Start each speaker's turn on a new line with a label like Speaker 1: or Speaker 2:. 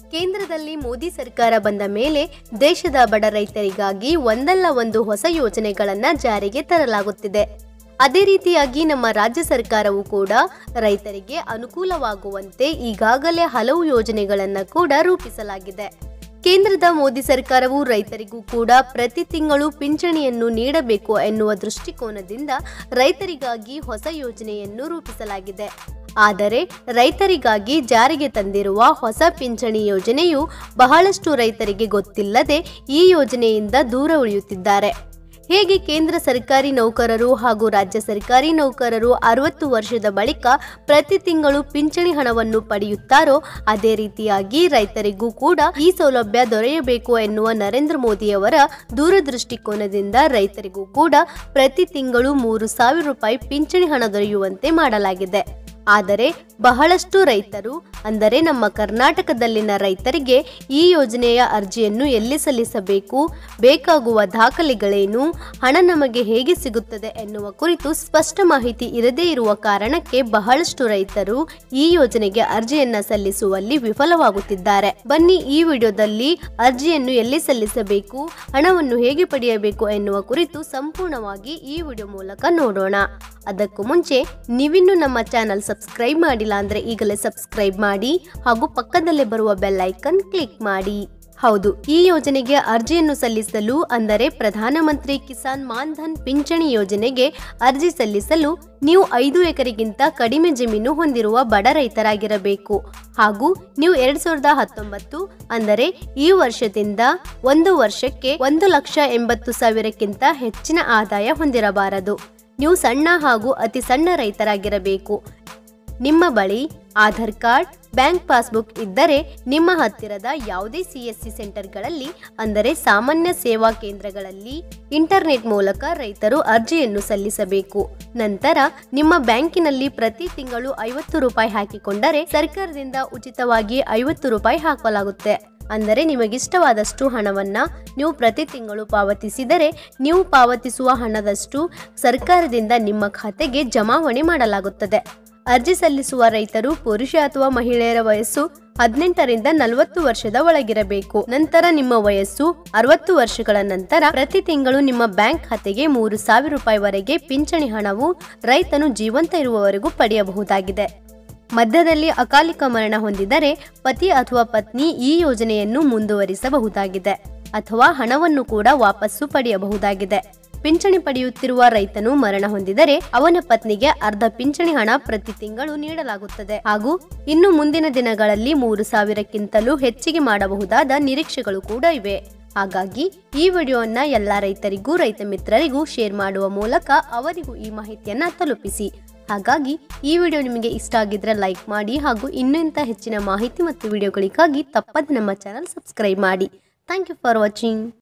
Speaker 1: ಕೇಂದ್ರದಲ್ಲಿ ಮೋದಿ ಸರ್ಕಾರ ಬಂದ ಮೇಲೆ ದೇಶದ ಬಡ ರೈತರಿಗಾಗಿ ಒಂದಲ್ಲ ಒಂದು ಹೊಸ ಯೋಜನೆಗಳನ್ನ ಜಾರಿಗೆ ತರಲಾಗುತ್ತಿದೆ ಅದೇ ರೀತಿಯಾಗಿ ನಮ್ಮ ರಾಜ್ಯ ಸರ್ಕಾರವು ಕೂಡ ರೈತರಿಗೆ ಅನುಕೂಲವಾಗುವಂತೆ ಈಗಾಗಲೇ ಹಲವು ಯೋಜನೆಗಳನ್ನು ಕೂಡ ರೂಪಿಸಲಾಗಿದೆ ಕೇಂದ್ರದ ಮೋದಿ ಸರ್ಕಾರವು ರೈತರಿಗೂ ಕೂಡ ಪ್ರತಿ ತಿಂಗಳು ಪಿಂಚಣಿಯನ್ನು ನೀಡಬೇಕು ಎನ್ನುವ ದೃಷ್ಟಿಕೋನದಿಂದ ರೈತರಿಗಾಗಿ ಹೊಸ ಯೋಜನೆಯನ್ನು ರೂಪಿಸಲಾಗಿದೆ ಆದರೆ ರೈತರಿಗಾಗಿ ಜಾರಿಗೆ ತಂದಿರುವ ಹೊಸ ಪಿಂಚಣಿ ಯೋಜನೆಯು ಬಹಳಷ್ಟು ರೈತರಿಗೆ ಗೊತ್ತಿಲ್ಲದೆ ಈ ಯೋಜನೆಯಿಂದ ದೂರ ಉಳಿಯುತ್ತಿದ್ದಾರೆ ಹೇಗೆ ಕೇಂದ್ರ ಸರ್ಕಾರಿ ನೌಕರರು ಹಾಗೂ ರಾಜ್ಯ ಸರ್ಕಾರಿ ನೌಕರರು ಅರವತ್ತು ವರ್ಷದ ಬಳಿಕ ಪ್ರತಿ ತಿಂಗಳು ಪಿಂಚಣಿ ಹಣವನ್ನು ಪಡೆಯುತ್ತಾರೋ ಅದೇ ರೀತಿಯಾಗಿ ರೈತರಿಗೂ ಕೂಡ ಈ ಸೌಲಭ್ಯ ದೊರೆಯಬೇಕು ಎನ್ನುವ ನರೇಂದ್ರ ಮೋದಿಯವರ ದೂರದೃಷ್ಟಿಕೋನದಿಂದ ರೈತರಿಗೂ ಕೂಡ ಪ್ರತಿ ತಿಂಗಳು ಮೂರು ಸಾವಿರ ರೂಪಾಯಿ ಪಿಂಚಣಿ ಹಣ ದೊರೆಯುವಂತೆ ಮಾಡಲಾಗಿದೆ ಆದರೆ ಬಹಳಷ್ಟು ರೈತರು ಅಂದರೆ ನಮ್ಮ ಕರ್ನಾಟಕದಲ್ಲಿನ ರೈತರಿಗೆ ಈ ಯೋಜನೆಯ ಅರ್ಜಿಯನ್ನು ಎಲ್ಲಿ ಸಲ್ಲಿಸಬೇಕು ಬೇಕಾಗುವ ದಾಖಲೆಗಳೇನು ಹಣ ನಮಗೆ ಹೇಗೆ ಸಿಗುತ್ತದೆ ಎನ್ನುವ ಕುರಿತು ಸ್ಪಷ್ಟ ಮಾಹಿತಿ ಇರದೇ ಇರುವ ಕಾರಣಕ್ಕೆ ಬಹಳಷ್ಟು ರೈತರು ಈ ಯೋಜನೆಗೆ ಅರ್ಜಿಯನ್ನ ಸಲ್ಲಿಸುವಲ್ಲಿ ವಿಫಲವಾಗುತ್ತಿದ್ದಾರೆ ಬನ್ನಿ ಈ ವಿಡಿಯೋದಲ್ಲಿ ಅರ್ಜಿಯನ್ನು ಎಲ್ಲಿ ಸಲ್ಲಿಸಬೇಕು ಹಣವನ್ನು ಹೇಗೆ ಪಡೆಯಬೇಕು ಎನ್ನುವ ಕುರಿತು ಸಂಪೂರ್ಣವಾಗಿ ಈ ವಿಡಿಯೋ ಮೂಲಕ ನೋಡೋಣ ಅದಕ್ಕೂ ಮುಂಚೆ ನೀವಿನ್ನೂ ನಮ್ಮ ಚಾನಲ್ ಸಬ್ಸ್ಕ್ರೈಬ್ ಮಾಡಿಲ್ಲ ಅಂದ್ರೆ ಈಗಲೇ ಸಬ್ಸ್ಕ್ರೈಬ್ ಮಾಡಿ ಹಾಗೂ ಪಕ್ಕದಲ್ಲೇ ಬರುವ ಬೆಲ್ ಐಕನ್ ಕ್ಲಿಕ್ ಮಾಡಿ ಹೌದು ಈ ಯೋಜನೆಗೆ ಅರ್ಜಿಯನ್ನು ಸಲ್ಲಿಸಲು ಅಂದರೆ ಪ್ರಧಾನಮಂತ್ರಿ ಕಿಸಾನ್ ಮಾನ್ ಧನ್ ಪಿಂಚಣಿ ಯೋಜನೆಗೆ ಅರ್ಜಿ ಸಲ್ಲಿಸಲು ನೀವು ಐದು ಎಕರೆಗಿಂತ ಕಡಿಮೆ ಜಮೀನು ಹೊಂದಿರುವ ಬಡ ರೈತರಾಗಿರಬೇಕು ಹಾಗೂ ನೀವು ಎರಡ್ ಸಾವಿರದ ಹತ್ತೊಂಬತ್ತು ಅಂದರೆ ಈ ವರ್ಷದಿಂದ ಒಂದು ವರ್ಷಕ್ಕೆ ಒಂದು ಲಕ್ಷ ಎಂಬತ್ತು ಸಾವಿರಕ್ಕಿಂತ ಹೆಚ್ಚಿನ ಆದಾಯ ಹೊಂದಿರಬಾರದು ನೀವು ಸಣ್ಣ ಹಾಗೂ ಅತಿ ಸಣ್ಣ ರೈತರಾಗಿರಬೇಕು ನಿಮ್ಮ ಬಳಿ ಆಧಾರ್ ಕಾರ್ಡ್ ಬ್ಯಾಂಕ್ ಪಾಸ್ಬುಕ್ ಇದ್ದರೆ ನಿಮ್ಮ ಹತ್ತಿರದ ಯಾವುದೇ ಸಿಎಸ್ಸಿ ಸೆಂಟರ್ಗಳಲ್ಲಿ ಅಂದರೆ ಸಾಮಾನ್ಯ ಸೇವಾ ಕೇಂದ್ರಗಳಲ್ಲಿ ಇಂಟರ್ನೆಟ್ ಮೂಲಕ ರೈತರು ಅರ್ಜಿಯನ್ನು ಸಲ್ಲಿಸಬೇಕು ನಂತರ ನಿಮ್ಮ ಬ್ಯಾಂಕಿನಲ್ಲಿ ಪ್ರತಿ ತಿಂಗಳು ಐವತ್ತು ರೂಪಾಯಿ ಹಾಕಿಕೊಂಡರೆ ಸರ್ಕಾರದಿಂದ ಉಚಿತವಾಗಿ ಐವತ್ತು ರೂಪಾಯಿ ಹಾಕಲಾಗುತ್ತೆ ಅಂದರೆ ನಿಮಗಿಷ್ಟವಾದಷ್ಟು ಹಣವನ್ನ ನೀವು ಪ್ರತಿ ತಿಂಗಳು ಪಾವತಿಸಿದರೆ ನೀವು ಪಾವತಿಸುವ ಹಣದಷ್ಟು ಸರ್ಕಾರದಿಂದ ನಿಮ್ಮ ಖಾತೆಗೆ ಜಮಾವಣೆ ಮಾಡಲಾಗುತ್ತದೆ ಅರ್ಜಿ ಸಲ್ಲಿಸುವ ರೈತರು ಪುರುಷ ಅಥವಾ ಮಹಿಳೆಯರ ವಯಸ್ಸು ಹದಿನೆಂಟರಿಂದ ನಲವತ್ತು ವರ್ಷದ ಒಳಗಿರಬೇಕು ನಂತರ ನಿಮ್ಮ ವಯಸ್ಸು ಅರವತ್ತು ವರ್ಷಗಳ ನಂತರ ಪ್ರತಿ ತಿಂಗಳು ನಿಮ್ಮ ಬ್ಯಾಂಕ್ ಖಾತೆಗೆ ಮೂರು ಸಾವಿರ ರೂಪಾಯಿವರೆಗೆ ಪಿಂಚಣಿ ಹಣವು ರೈತನು ಜೀವಂತ ಇರುವವರೆಗೂ ಪಡೆಯಬಹುದಾಗಿದೆ ಮಧ್ಯದಲ್ಲಿ ಅಕಾಲಿಕ ಮರಣ ಹೊಂದಿದರೆ ಪತಿ ಅಥವಾ ಪತ್ನಿ ಈ ಯೋಜನೆಯನ್ನು ಮುಂದುವರಿಸಬಹುದಾಗಿದೆ ಅಥವಾ ಹಣವನ್ನು ಕೂಡ ವಾಪಸ್ಸು ಪಡೆಯಬಹುದಾಗಿದೆ ಪಿಂಚಣಿ ಪಡೆಯುತ್ತಿರುವ ರೈತನು ಮರಣ ಹೊಂದಿದರೆ ಅವನ ಪತ್ನಿಗೆ ಅರ್ಧ ಪಿಂಚಣಿ ಹಣ ಪ್ರತಿ ತಿಂಗಳು ನೀಡಲಾಗುತ್ತದೆ ಹಾಗೂ ಇನ್ನು ಮುಂದಿನ ದಿನಗಳಲ್ಲಿ ಮೂರು ಸಾವಿರಕ್ಕಿಂತಲೂ ಹೆಚ್ಚಿಗೆ ಮಾಡಬಹುದಾದ ನಿರೀಕ್ಷೆಗಳು ಕೂಡ ಇವೆ ಹಾಗಾಗಿ ಈ ವಿಡಿಯೋವನ್ನ ಎಲ್ಲ ರೈತರಿಗೂ ರೈತ ಮಿತ್ರರಿಗೂ ಶೇರ್ ಮಾಡುವ ಮೂಲಕ ಅವರಿಗೂ ಈ ಮಾಹಿತಿಯನ್ನ ತಲುಪಿಸಿ ಹಾಗಾಗಿ ಈ ವಿಡಿಯೋ ನಿಮಗೆ ಇಷ್ಟ ಆಗಿದ್ರೆ ಲೈಕ್ ಮಾಡಿ ಹಾಗೂ ಇನ್ನೂ ಇಂಥ ಹೆಚ್ಚಿನ ಮಾಹಿತಿ ಮತ್ತು ವಿಡಿಯೋಗಳಿಗಾಗಿ ತಪ್ಪದೆ ನಮ್ಮ ಚಾನಲ್ ಸಬ್ಸ್ಕ್ರೈಬ್ ಮಾಡಿ ಥ್ಯಾಂಕ್ ಯು ಫಾರ್ ವಾಚಿಂಗ್